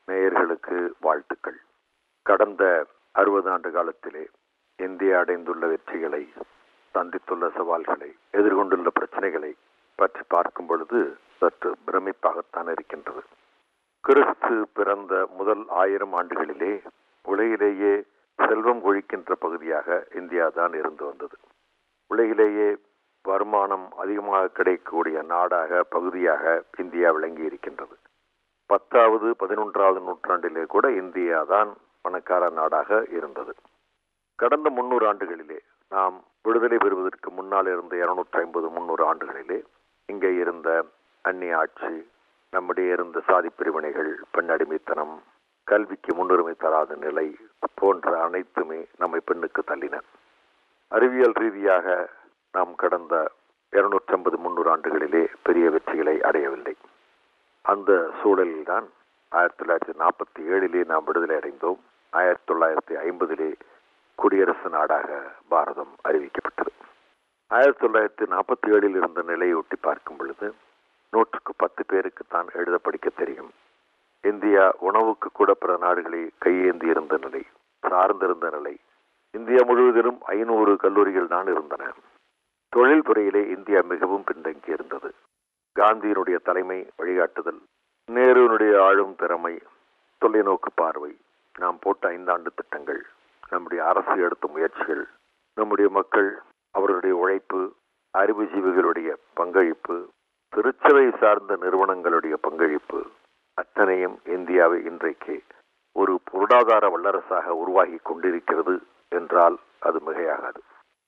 நேயர்களுக்கு வாழ்த்துக்கள் கடந்த அறுபது ஆண்டு காலத்திலே இந்தியா அடைந்துள்ள வெற்றிகளை சந்தித்துள்ள சவால்களை எதிர்கொண்டுள்ள பிரச்சனைகளை பற்றி பார்க்கும் பொழுது சற்று பிரமிப்பாகத்தான் இருக்கின்றது கிறிஸ்து பிறந்த முதல் ஆயிரம் ஆண்டுகளிலே உலகிலேயே செல்வம் கொழிக்கின்ற பகுதியாக இந்தியா தான் இருந்து வந்தது உலகிலேயே வருமானம் அதிகமாக கிடைக்கக்கூடிய நாடாக பகுதியாக இந்தியா விளங்கி இருக்கின்றது பத்தாவது பதினொன்றாவது நூற்றாண்டிலே கூட இந்தியா தான் பணக்கார நாடாக இருந்தது கடந்த முன்னூறு ஆண்டுகளிலே நாம் விடுதலை பெறுவதற்கு முன்னால் இருந்த இருநூற்றி ஐம்பது முன்னூறு ஆண்டுகளிலே இங்கே இருந்த அந்நிய ஆட்சி நம்முடைய இருந்த சாதி பிரிவினைகள் பெண் அடிமைத்தனம் கல்விக்கு முன்னுரிமை தராத நிலை போன்ற அனைத்துமே நம்மை பெண்ணுக்கு தள்ளின அறிவியல் ரீதியாக நாம் கடந்த இருநூற்றி ஐம்பது முன்னூறு ஆண்டுகளிலே பெரிய வெற்றிகளை அடையவில்லை அந்த சூழலில்தான் ஆயிரத்தி தொள்ளாயிரத்தி நாற்பத்தி ஏழிலே நாம் விடுதலை அடைந்தோம் ஆயிரத்தி தொள்ளாயிரத்தி ஐம்பதிலே குடியரசு நாடாக பாரதம் அறிவிக்கப்பட்டது ஆயிரத்தி தொள்ளாயிரத்தி நாற்பத்தி ஏழில் இருந்த நிலையை ஒட்டி பார்க்கும் பொழுது நூற்றுக்கு பத்து பேருக்கு தான் எழுத படிக்க தெரியும் இந்தியா உணவுக்கு கூட பிற நாடுகளை கையேந்தி இருந்த நிலை சார்ந்திருந்த நிலை இந்தியா முழுவதிலும் ஐநூறு கல்லூரிகள் தான் இருந்தன தொழில்துறையிலே இந்தியா மிகவும் பின்தங்கி இருந்தது காந்தியினுடைய தலைமை வழிகாட்டுதல் நேருனுடைய ஆளும் திறமை தொலைநோக்கு பார்வை நாம் போட்ட ஐந்தாண்டு திட்டங்கள் நம்முடைய அரசு எடுத்த முயற்சிகள் நம்முடைய மக்கள் அவர்களுடைய உழைப்பு அறிவுஜீவிகளுடைய பங்களிப்பு திருச்சபை சார்ந்த நிறுவனங்களுடைய பங்களிப்பு அத்தனையும் இந்தியாவை இன்றைக்கு ஒரு பொருளாதார வல்லரசாக உருவாகி கொண்டிருக்கிறது என்றால் அது மிகையாகாது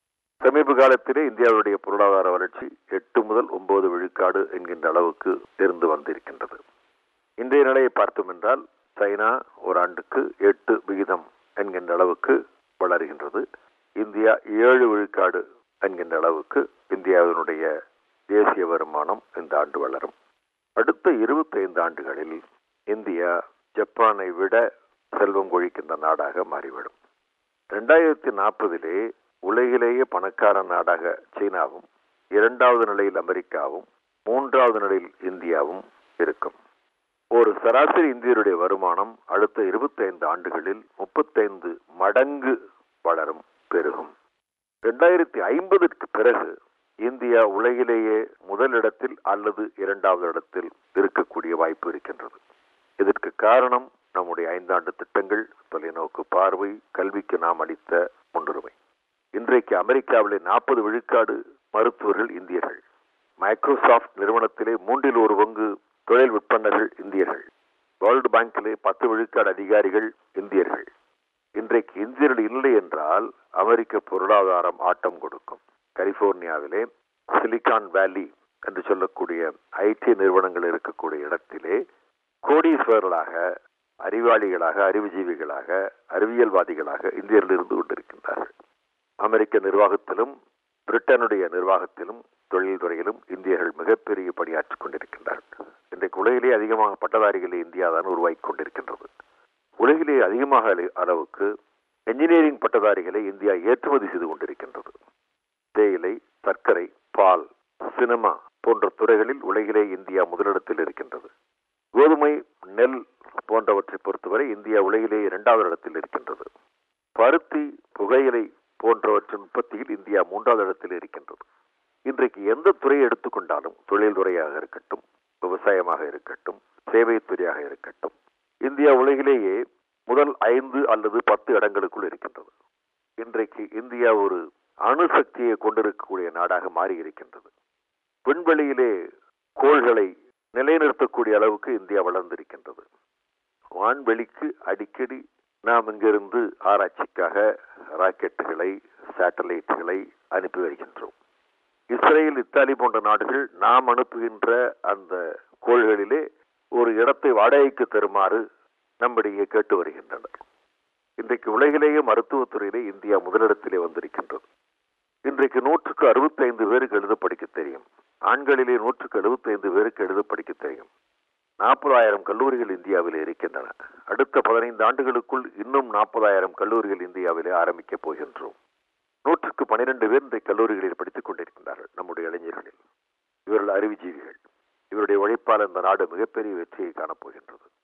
சமீப காலத்திலே இந்தியாவுடைய பொருளாதார வளர்ச்சி எட்டு முதல் ஒன்பது விழுக்காடு என்கின்ற அளவுக்கு இருந்து வந்திருக்கின்றது இன்றைய நிலையை பார்த்தோம் என்றால் சைனா ஒரு ஆண்டுக்கு எட்டு விகிதம் என்கின்ற அளவுக்கு வளர்கின்றது இந்தியா ஏழு விழுக்காடு என்கின்ற அளவுக்கு இந்தியாவினுடைய தேசிய வருமானம் இந்த ஆண்டு வளரும் அடுத்த இருபத்தி ஐந்து ஆண்டுகளில் இந்தியா ஜப்பானை விட செல்வம் கொழிக்கின்ற நாடாக மாறிவிடும் இரண்டாயிரத்தி நாற்பதிலே உலகிலேயே பணக்கார நாடாக சீனாவும் இரண்டாவது நிலையில் அமெரிக்காவும் மூன்றாவது நிலையில் இந்தியாவும் இருக்கும் ஒரு சராசரி இந்தியருடைய வருமானம் அடுத்த இருபத்தி ஐந்து ஆண்டுகளில் முப்பத்தைந்து மடங்கு வளரும் பெருகும் இரண்டாயிரத்தி ஐம்பதுக்கு பிறகு இந்தியா உலகிலேயே முதலிடத்தில் அல்லது இரண்டாவது இடத்தில் இருக்கக்கூடிய வாய்ப்பு இருக்கின்றது இதற்கு காரணம் நம்முடைய ஐந்தாண்டு திட்டங்கள் தொலைநோக்கு பார்வை கல்விக்கு நாம் அளித்த முன்னுரிமை இன்றைக்கு அமெரிக்காவிலே நாற்பது விழுக்காடு மருத்துவர்கள் இந்தியர்கள் மைக்ரோசாப்ட் நிறுவனத்திலே மூன்றில் ஒரு பங்கு தொழில் விற்பனர்கள் இந்தியர்கள் வேர்ல்டு பேங்கிலே பத்து விழுக்காடு அதிகாரிகள் இந்தியர்கள் இன்றைக்கு இந்தியர்கள் இல்லை என்றால் அமெரிக்க பொருளாதாரம் ஆட்டம் கொடுக்கும் கலிபோர்னியாவிலே சிலிகான் வேலி என்று சொல்லக்கூடிய ஐடி நிறுவனங்கள் இருக்கக்கூடிய இடத்திலே கோடீஸ்வரர்களாக அறிவாளிகளாக அறிவுஜீவிகளாக அறிவியல்வாதிகளாக இந்தியர்கள் இருந்து கொண்டிருக்கின்றார்கள் அமெரிக்க நிர்வாகத்திலும் பிரிட்டனுடைய நிர்வாகத்திலும் தொழில்துறையிலும் இந்தியர்கள் மிகப்பெரிய பணியாற்றிக் கொண்டிருக்கின்றார்கள் இன்றைக்கு உலகிலே அதிகமாக பட்டதாரிகளை இந்தியா தான் உருவாக்கி கொண்டிருக்கின்றது உலகிலே அதிகமாக அளவுக்கு என்ஜினியரிங் பட்டதாரிகளை இந்தியா ஏற்றுமதி செய்து கொண்டிருக்கின்றது தேயிலை சர்க்கரை பால் சினிமா போன்ற துறைகளில் உலகிலே இந்தியா முதலிடத்தில் இருக்கின்றது கோதுமை நெல் போன்றவற்றை பொறுத்தவரை இந்தியா உலகிலே இரண்டாவது இடத்தில் இருக்கின்றது பருத்தி புகையிலை போன்றவற்றின் உற்பத்தியில் இந்தியா மூன்றாவது இடத்தில் இருக்கின்றது இன்றைக்கு எந்த துறையை எடுத்துக்கொண்டாலும் தொழில்துறையாக இருக்கட்டும் விவசாயமாக இருக்கட்டும் சேவை துறையாக இருக்கட்டும் இந்தியா உலகிலேயே முதல் ஐந்து அல்லது பத்து இடங்களுக்குள் இருக்கின்றது இன்றைக்கு இந்தியா ஒரு அணுசக்தியை கொண்டிருக்கக்கூடிய நாடாக மாறி இருக்கின்றது விண்வெளியிலே கோள்களை நிலைநிறுத்தக்கூடிய அளவுக்கு இந்தியா வளர்ந்திருக்கின்றது வான்வெளிக்கு அடிக்கடி நாம் இங்கிருந்து ஆராய்ச்சிக்காக ராக்கெட்டுகளை சேட்டலைட்டுகளை அனுப்பி வருகின்றோம் இஸ்ரேல் இத்தாலி போன்ற நாடுகள் நாம் அனுப்புகின்ற அந்த கோள்களிலே ஒரு இடத்தை வாடகைக்கு தருமாறு நம்மிடையே கேட்டு வருகின்றனர் இன்றைக்கு உலகிலேயே மருத்துவத்துறையிலே இந்தியா முதலிடத்திலே வந்திருக்கின்றது இன்றைக்கு நூற்றுக்கு அறுபத்தி ஐந்து பேருக்கு எழுத படிக்க தெரியும் ஆண்களிலே நூற்றுக்கு எழுபத்தி ஐந்து பேருக்கு எழுத படிக்க தெரியும் நாற்பதாயிரம் கல்லூரிகள் இந்தியாவில் இருக்கின்றன அடுத்த பதினைந்து ஆண்டுகளுக்குள் இன்னும் நாற்பதாயிரம் கல்லூரிகள் இந்தியாவிலே ஆரம்பிக்கப் போகின்றோம் நூற்றுக்கு பனிரெண்டு பேர் இந்த கல்லூரிகளில் படித்துக் கொண்டிருக்கின்றார்கள் நம்முடைய இளைஞர்களில் இவர்கள் அறிவுஜீவிகள் இவருடைய உழைப்பால் இந்த நாடு மிகப்பெரிய வெற்றியை காணப்போகின்றது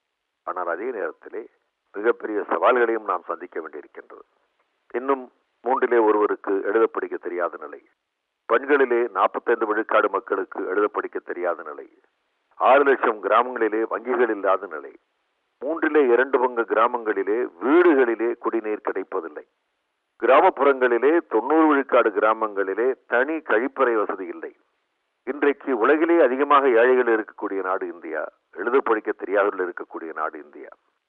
ஆனால் அதே நேரத்திலே மிகப்பெரிய சவால்களையும் நாம் சந்திக்க வேண்டியிருக்கின்றது இன்னும் மூன்றிலே ஒருவருக்கு எழுத படிக்க தெரியாத நிலை பெண்களிலே நாற்பத்தைந்து விழுக்காடு மக்களுக்கு எழுத படிக்க தெரியாத நிலை ஆறு லட்சம் கிராமங்களிலே வங்கிகள் இல்லாத நிலை மூன்றிலே இரண்டு பங்கு கிராமங்களிலே வீடுகளிலே குடிநீர் கிடைப்பதில்லை கிராமப்புறங்களிலே தொண்ணூறு விழுக்காடு கிராமங்களிலே தனி கழிப்பறை வசதி இல்லை இன்றைக்கு உலகிலே அதிகமாக ஏழைகள் இருக்கக்கூடிய நாடு இந்தியா எழுத படிக்க தெரியாதவர்கள் இருக்கக்கூடிய நாடு இந்தியா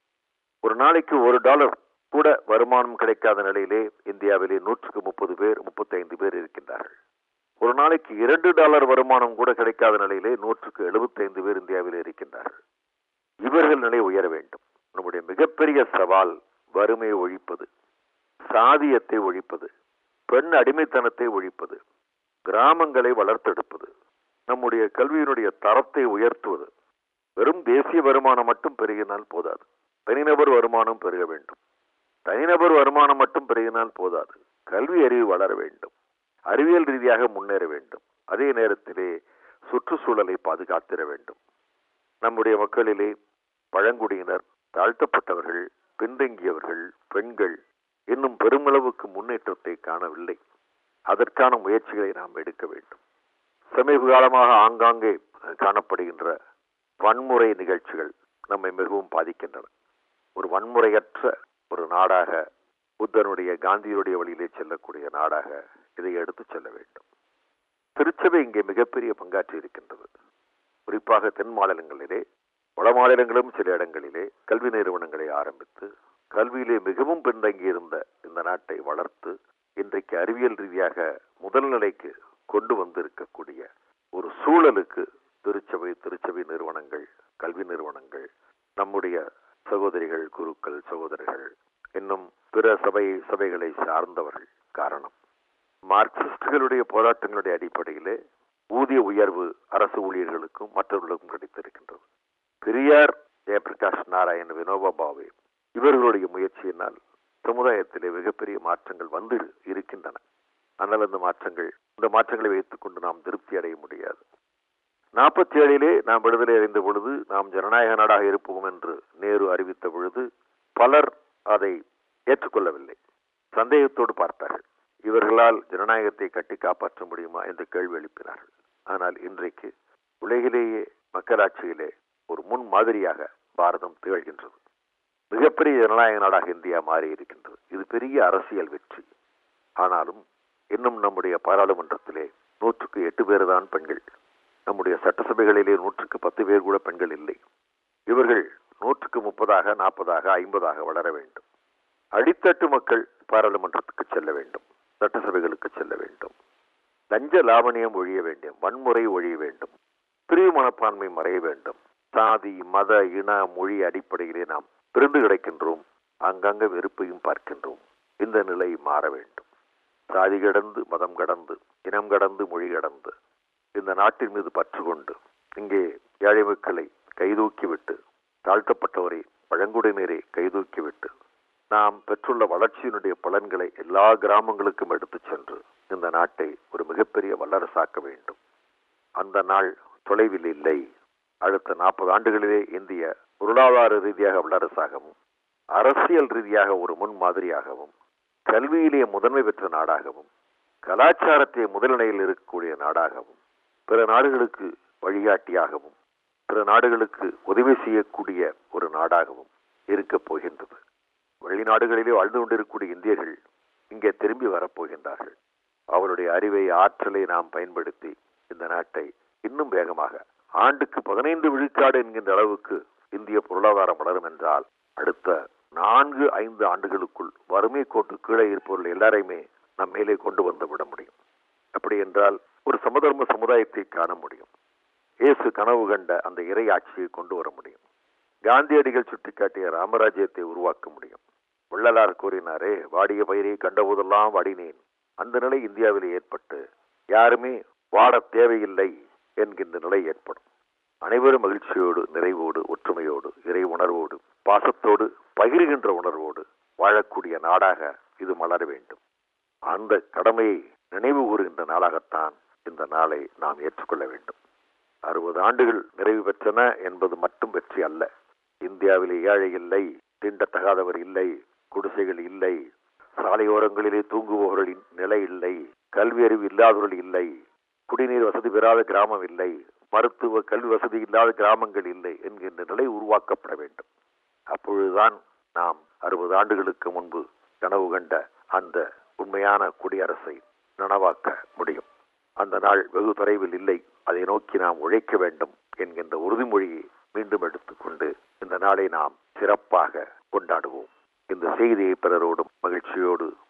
ஒரு நாளைக்கு ஒரு டாலர் கூட வருமானம் கிடைக்காத நிலையிலே இந்தியாவிலே நூற்றுக்கு முப்பது பேர் முப்பத்தைந்து பேர் இருக்கின்றார்கள் ஒரு நாளைக்கு இரண்டு டாலர் வருமானம் கூட கிடைக்காத நிலையிலே நூற்றுக்கு எழுபத்தைந்து பேர் இந்தியாவிலே இருக்கின்றார்கள் இவர்கள் நிலை உயர வேண்டும் நம்முடைய மிகப்பெரிய சவால் வறுமையை ஒழிப்பது சாதியத்தை ஒழிப்பது பெண் அடிமைத்தனத்தை ஒழிப்பது கிராமங்களை வளர்த்தெடுப்பது நம்முடைய கல்வியினுடைய தரத்தை உயர்த்துவது வெறும் தேசிய வருமானம் மட்டும் பெருகினால் போதாது தனிநபர் வருமானம் பெருக வேண்டும் தனிநபர் வருமானம் மட்டும் பெருகினால் போதாது கல்வி அறிவு வளர வேண்டும் அறிவியல் ரீதியாக முன்னேற வேண்டும் அதே நேரத்திலே சுற்றுச்சூழலை பாதுகாத்திட வேண்டும் நம்முடைய மக்களிலே பழங்குடியினர் தாழ்த்தப்பட்டவர்கள் பின்தங்கியவர்கள் பெண்கள் இன்னும் பெருமளவுக்கு முன்னேற்றத்தை காணவில்லை அதற்கான முயற்சிகளை நாம் எடுக்க வேண்டும் சமீப காலமாக ஆங்காங்கே காணப்படுகின்ற வன்முறை நிகழ்ச்சிகள் நம்மை மிகவும் பாதிக்கின்றன ஒரு வன்முறையற்ற ஒரு நாடாக புத்தனுடைய காந்தியுடைய வழியிலே செல்லக்கூடிய நாடாக இதை எடுத்து செல்ல வேண்டும் திருச்சபை இங்கே மிகப்பெரிய பங்காற்றி இருக்கின்றது குறிப்பாக தென் மாநிலங்களிலே வட மாநிலங்களும் சில இடங்களிலே கல்வி நிறுவனங்களை ஆரம்பித்து கல்வியிலே மிகவும் பின்தங்கியிருந்த இந்த நாட்டை வளர்த்து இன்றைக்கு அறிவியல் ரீதியாக முதல் நிலைக்கு கொண்டு வந்திருக்கக்கூடிய ஒரு சூழலுக்கு திருச்சபை திருச்சபை நிறுவனங்கள் கல்வி நிறுவனங்கள் நம்முடைய சகோதரிகள் குருக்கள் சகோதரர்கள் இன்னும் பிற சபை சபைகளை சார்ந்தவர்கள் காரணம் மார்க்சிஸ்டுகளுடைய போராட்டங்களுடைய அடிப்படையிலே ஊதிய உயர்வு அரசு ஊழியர்களுக்கும் மற்றவர்களுக்கும் கிடைத்திருக்கின்றது பெரியார் ஜெயபிரகாஷ் நாராயண் வினோபா பாவே இவர்களுடைய முயற்சியினால் சமுதாயத்திலே மிகப்பெரிய மாற்றங்கள் வந்து இருக்கின்றன ஆனால் அந்த மாற்றங்கள் இந்த மாற்றங்களை வைத்துக் கொண்டு நாம் திருப்தி அடைய முடியாது நாற்பத்தி ஏழிலே நாம் விடுதலை அடைந்த பொழுது நாம் ஜனநாயக நாடாக இருப்போம் என்று நேரு அறிவித்த பொழுது பலர் அதை ஏற்றுக்கொள்ளவில்லை சந்தேகத்தோடு பார்த்தார்கள் இவர்களால் ஜனநாயகத்தை கட்டி காப்பாற்ற முடியுமா என்று கேள்வி எழுப்பினார்கள் ஆனால் இன்றைக்கு உலகிலேயே மக்களாட்சியிலே ஒரு முன் மாதிரியாக பாரதம் திகழ்கின்றது மிகப்பெரிய ஜனநாயக நாடாக இந்தியா மாறி இருக்கின்றது இது பெரிய அரசியல் வெற்றி ஆனாலும் இன்னும் நம்முடைய பாராளுமன்றத்திலே நூற்றுக்கு எட்டு பேர் தான் பெண்கள் நம்முடைய சட்டசபைகளிலே நூற்றுக்கு பத்து பேர் கூட பெண்கள் இல்லை இவர்கள் நூற்றுக்கு முப்பதாக நாற்பதாக ஐம்பதாக வளர வேண்டும் அடித்தட்டு மக்கள் பாராளுமன்றத்துக்கு செல்ல வேண்டும் சட்டசபைகளுக்கு செல்ல வேண்டும் லஞ்ச லாவணியம் ஒழிய வேண்டும் வன்முறை ஒழிய வேண்டும் பிரிவு மனப்பான்மை மறைய வேண்டும் சாதி மத இன மொழி அடிப்படையிலே நாம் பிரிந்து கிடக்கின்றோம் அங்கங்க வெறுப்பையும் பார்க்கின்றோம் இந்த நிலை மாற வேண்டும் சாதி கடந்து மதம் கடந்து இனம் கடந்து மொழி கடந்து இந்த நாட்டின் மீது பற்று கொண்டு இங்கே ஏழை மக்களை கைதூக்கிவிட்டு தாழ்த்தப்பட்டவரை பழங்குடியினரை கைதூக்கிவிட்டு நாம் பெற்றுள்ள வளர்ச்சியினுடைய பலன்களை எல்லா கிராமங்களுக்கும் எடுத்துச் சென்று இந்த நாட்டை ஒரு மிகப்பெரிய வல்லரசாக்க வேண்டும் அந்த நாள் தொலைவில் இல்லை அடுத்த நாற்பது ஆண்டுகளிலே இந்திய பொருளாதார ரீதியாக வல்லரசாகவும் அரசியல் ரீதியாக ஒரு முன்மாதிரியாகவும் கல்வியிலே முதன்மை பெற்ற நாடாகவும் கலாச்சாரத்தை முதல்நிலையில் இருக்கக்கூடிய நாடாகவும் பிற நாடுகளுக்கு வழிகாட்டியாகவும் பிற நாடுகளுக்கு உதவி செய்யக்கூடிய ஒரு நாடாகவும் இருக்கப் போகின்றது வெளிநாடுகளிலே வாழ்ந்து கொண்டிருக்கக்கூடிய இந்தியர்கள் இங்கே திரும்பி வரப்போகின்றார்கள் அவருடைய அறிவை ஆற்றலை நாம் பயன்படுத்தி இந்த நாட்டை இன்னும் வேகமாக ஆண்டுக்கு பதினைந்து விழுக்காடு என்கின்ற அளவுக்கு இந்திய பொருளாதாரம் வளரும் என்றால் அடுத்த நான்கு ஐந்து ஆண்டுகளுக்குள் வறுமை கோட்டு கீழே இருப்பவர்கள் எல்லாரையுமே நம் மேலே கொண்டு வந்து விட முடியும் அப்படி என்றால் ஒரு சமதர்ம சமுதாயத்தை காண முடியும் இயேசு கனவு கண்ட அந்த இறை ஆட்சியை கொண்டு வர முடியும் காந்தியடிகள் சுட்டிக்காட்டிய ராமராஜ்யத்தை உருவாக்க முடியும் வள்ளலார் கூறினாரே வாடிய பயிரை கண்டபோதெல்லாம் வாடினேன் அந்த நிலை இந்தியாவில் ஏற்பட்டு யாருமே வாட தேவையில்லை என்கின்ற நிலை ஏற்படும் அனைவரும் மகிழ்ச்சியோடு நிறைவோடு ஒற்றுமையோடு இறை உணர்வோடு பாசத்தோடு பகிர்கின்ற உணர்வோடு வாழக்கூடிய நாடாக இது மலர வேண்டும் அந்த கடமையை நினைவு கூறுகின்ற நாளாகத்தான் இந்த நாளை நாம் ஏற்றுக்கொள்ள வேண்டும் அறுபது ஆண்டுகள் நிறைவு பெற்றன என்பது மட்டும் வெற்றி அல்ல இந்தியாவிலே ஏழை இல்லை தீண்டத்தகாதவர் இல்லை குடிசைகள் இல்லை சாலையோரங்களிலே தூங்குபவர்களின் நிலை இல்லை கல்வி அறிவு இல்லாதவர்கள் இல்லை குடிநீர் வசதி பெறாத கிராமம் இல்லை மருத்துவ கல்வி வசதி இல்லாத கிராமங்கள் இல்லை என்கின்ற நிலை உருவாக்கப்பட வேண்டும் அப்பொழுதுதான் நாம் அறுபது ஆண்டுகளுக்கு முன்பு கனவு கண்ட அந்த உண்மையான குடியரசை நனவாக்க முடியும் அந்த நாள் வெகு தொலைவில் இல்லை அதை நோக்கி நாம் உழைக்க வேண்டும் என்கின்ற உறுதிமொழியை மீண்டும் எடுத்துக்கொண்டு இந்த நாளை நாம் சிறப்பாக கொண்டாடுவோம் இந்த செய்தியை பிறரோடும் மகிழ்ச்சியோடு